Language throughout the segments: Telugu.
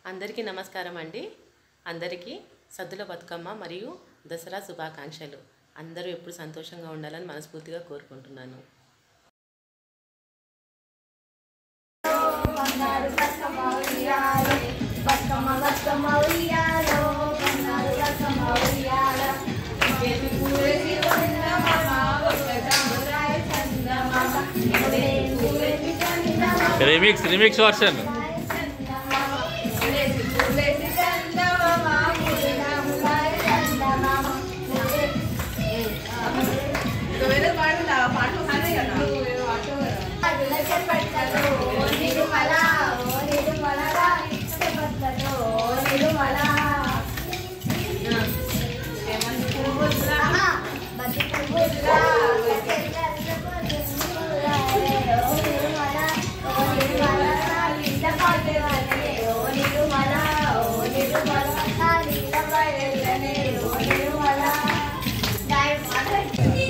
అందరికీ నమస్కారం అండి అందరికీ సద్దుల బతుకమ్మ మరియు దసరా శుభాకాంక్షలు అందరూ ఎప్పుడు సంతోషంగా ఉండాలని మనస్ఫూర్తిగా కోరుకుంటున్నాను బంగారు బతుకమ్మ ఉయ్యాలో బతుకమ్మ బతుకమ్మ ఉయ్యాలో బంగారు బతుకమ్మ ఉయ్యాలో చేతి పూరేసి చందమామ ఒక్క తామరాయి చందమామ చేతి పూరేసి చందమామ రిమిక్స్ రిమిక్స్ వర్షన్ చందమామ పూరేసి పూరేసి చందమామ పూరేసి చందమామ అడుల చెప్పట్టలో నిరుమల ఓ నిరుమల చెప్పట్టలో నిరుమల బతి పువ్వులా ఓ నిరుమల ఓ నిరుమల నీల పాటలనే ఓ నిరుమల ఓ నిరుమల నీల పాటలనే ఓ నిరుమల గాయ మాట్లాడి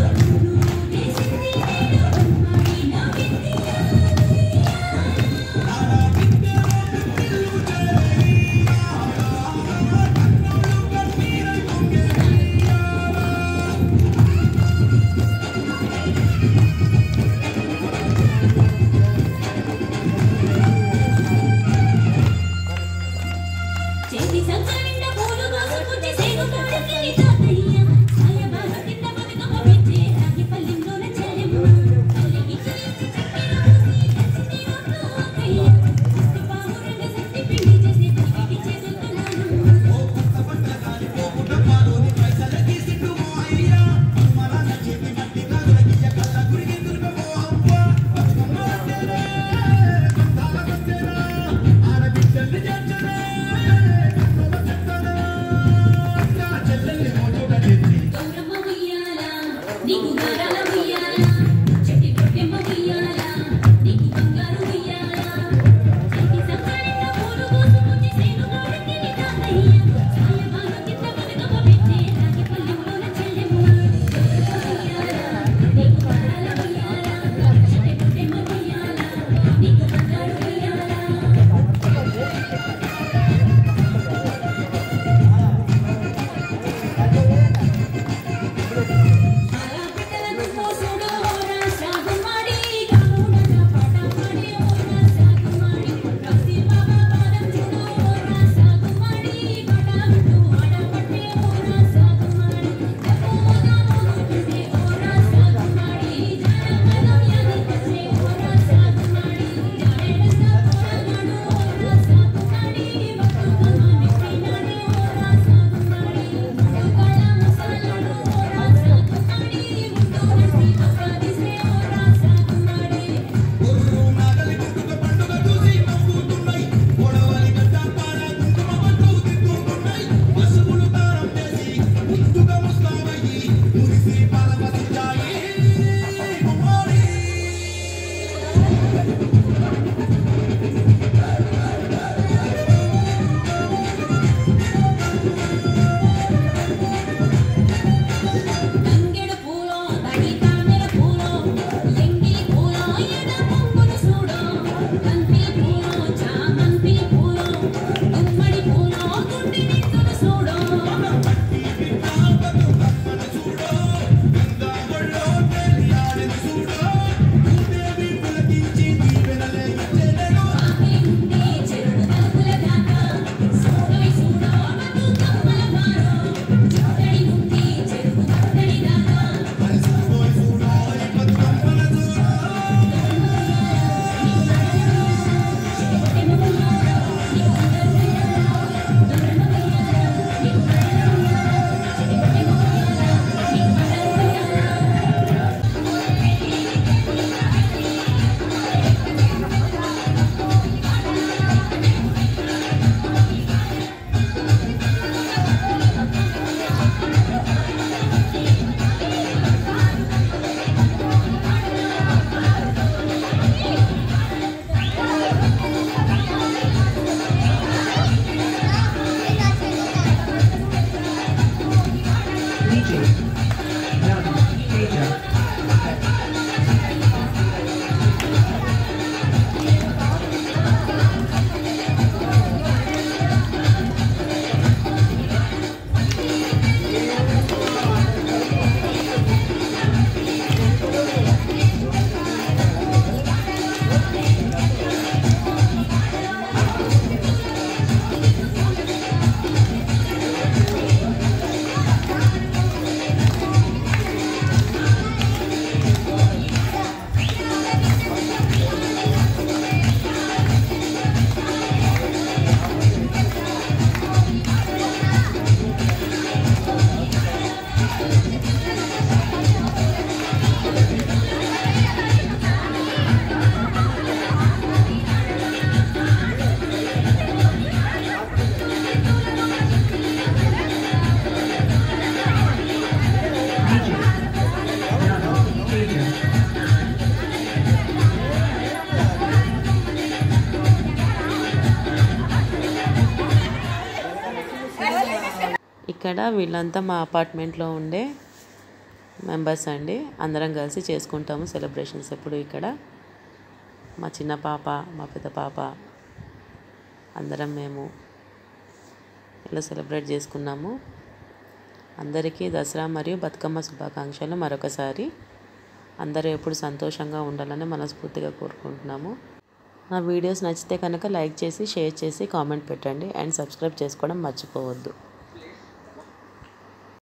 చేతి సంచలిండ పూలు దోసుకుంటే సేను కాడకిని తాతయ్య సాయబాబ కింద బతుకమ్మ పెంచే రాగి పల్లెంలోన చెల్లెమ్మ పల్లెకి చేసి చక్కెర పోసి తెచ్చింది ఒక్క అక్కయ్య చిస్తి పావురంగ సత్తి పిండి చేసి పలికి చేతులున్నాను ఇక్కడ వీళ్ళంతా మా అపార్ట్మెంట్లో ఉండే మెంబర్స్ అండి అందరం కలిసి చేసుకుంటాము సెలబ్రేషన్స్ ఎప్పుడు ఇక్కడ మా చిన్న పాప మా పెద్ద పాప అందరం మేము ఇలా సెలబ్రేట్ చేసుకున్నాము అందరికీ దసరా మరియు బతుకమ్మ శుభాకాంక్షలు మరొకసారి అందరూ ఎప్పుడు సంతోషంగా ఉండాలని మనస్ఫూర్తిగా కోరుకుంటున్నాము నా వీడియోస్ నచ్చితే కనుక లైక్ చేసి షేర్ చేసి కామెంట్ పెట్టండి అండ్ సబ్స్క్రైబ్ చేసుకోవడం మర్చిపోవద్దు